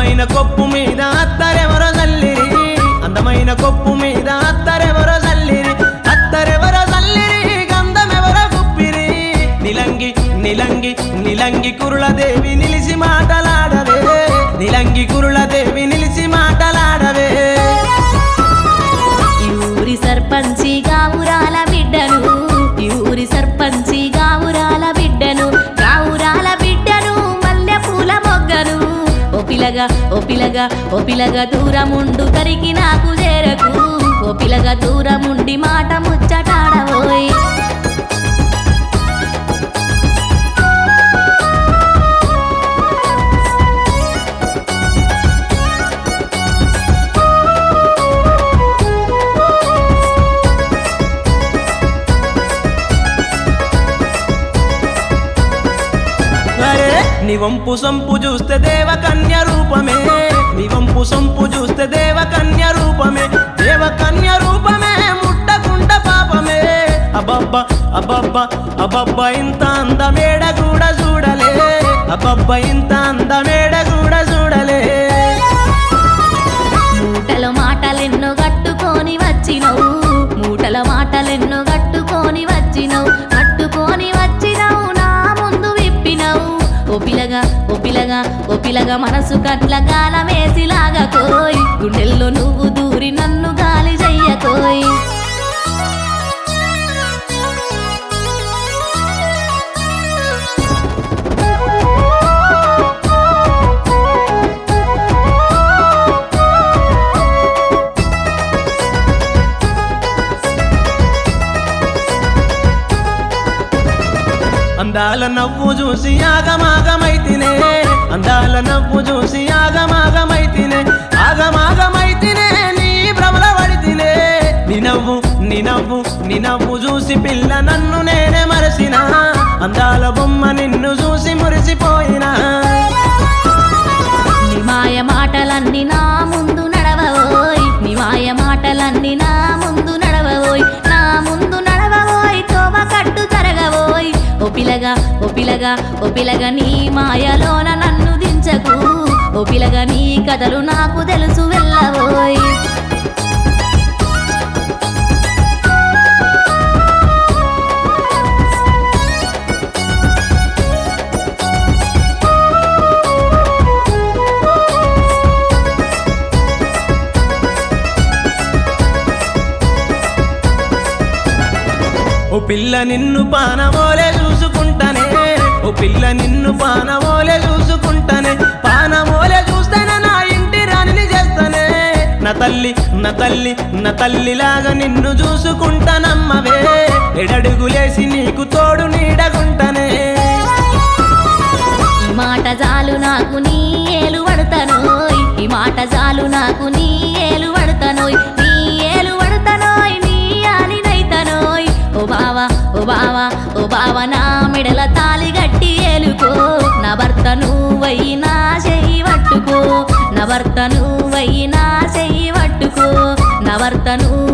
అందమైన కొప్పు మీద అత్తరెవరో చల్లిరి అందమైన కొప్పు మీద అత్తరెవరో చల్లిరి అత్తరెవరో చల్లిరి గంధమెవరో గుప్పిరి నిలంగి నిలంగి నిలంగి కురులదేవి నిలిసి మాటలాడవే నిలంగి కురులదేవి నిలిసి మాటలాడవే ఈ ఊరి సర్పంచి గావురాల బిడ్డను ఈ ఊరి సర్పంచి గావురాల బిడ్డను గావురాల బిడ్డను మల్లె పూల మొగ్గను ఓ పిలగా ఓ పిలగా ఓ పిలగా దూరముండు తరికి నాకు చేరకు ఓ పిలగా దూరముండి మాట ముచ్చటాడవోయ్ అరే నీ వంపు సొంపు చూస్తే దేవకన్య రూపమే నీ వంపు సొంపు చూస్తే దేవకన్య రూపమే దేవకన్య రూపమే ముట్టకుంట పాపమే అబ్బబ్బ అబ్బబ్బ అబ్బబ్బ ఇంత అందమేడ కూడా చూడలే అబ్బబ్బ ఇంత అందమేడ కూడా చూడలే మూటల మాటలెన్నో గట్టుకొని వచ్చినవు మూటల మాటలెన్నో గట్టుకొని వచ్చినవు కట్టుకొని వచ్చినవు నా ముందు విప్పినవు ఓ పిలగా ఓ పిలగా ఓ పిలగా మనసు కట్ల గాలమేసి లాగకోయ్ గుండెల్లో నువ్వు దూరి నన్ను గాలి చెయ్యకోయ్ అందాల నవ్వు చూసి ఆగమాగమైతినే అందాల నవ్వు చూసి ఆగమాగమైతినే ఆగమాగమైతినే నీ భ్రమల పడితినే నీ నవ్వు నీ నవ్వు నీ నవ్వు చూసి పిల్ల నన్ను నేనే మరసిన అందాల బొమ్మ నిన్ను చూసి మురిసిపోయినా నీ మాయ మాటలన్నీ నా ముందు నడవవోయ్ నీ మాయ మాటలన్నీ నా ముందు నడవవోయ్ నా ముందు నడవవోయ్ తోవ కట్టు తరగవోయ్ ఓ పిలగా ఓ పిలగా ఓ పిలగా నీ మాయలోన నన్ను దించకు ఓ పిలగా నీ కథలు నాకు తెలుసు వెళ్ళవోయ్ ఓ పిల్ల నిన్ను పానమోలే చూసుకుంటానే ఓ పిల్ల నిన్ను పానమోలే చూసుకుంటానే పానమోలే చూస్తేనే నా ఇంటి రాణిని చేస్తానే నా తల్లి నా తల్లి నా తల్లిలాగా నిన్ను చూసుకుంటానమ్మవే ఎడడుగులేసి నీకు తోడు నీడగుంటనే ఈ మాట చాలు నాకు నీ ఏలు పడతానోయ్ ఈ మాట చాలు నాకు నీ ఏలు పడతానోయ్ నీ ఏలు పడతానోయ్ నీ ఆలినైతనోయ్ ఓ బావా ఓ బావా ఓ బావా నా మెడల తాలి గట్టి ఏలుకో నా భర్త నువ్వయి నా చెయ్యి పట్టుకో నా భర్త నువ్వయి నా చెయ్యి పట్టుకో నా భర్త నువ్వు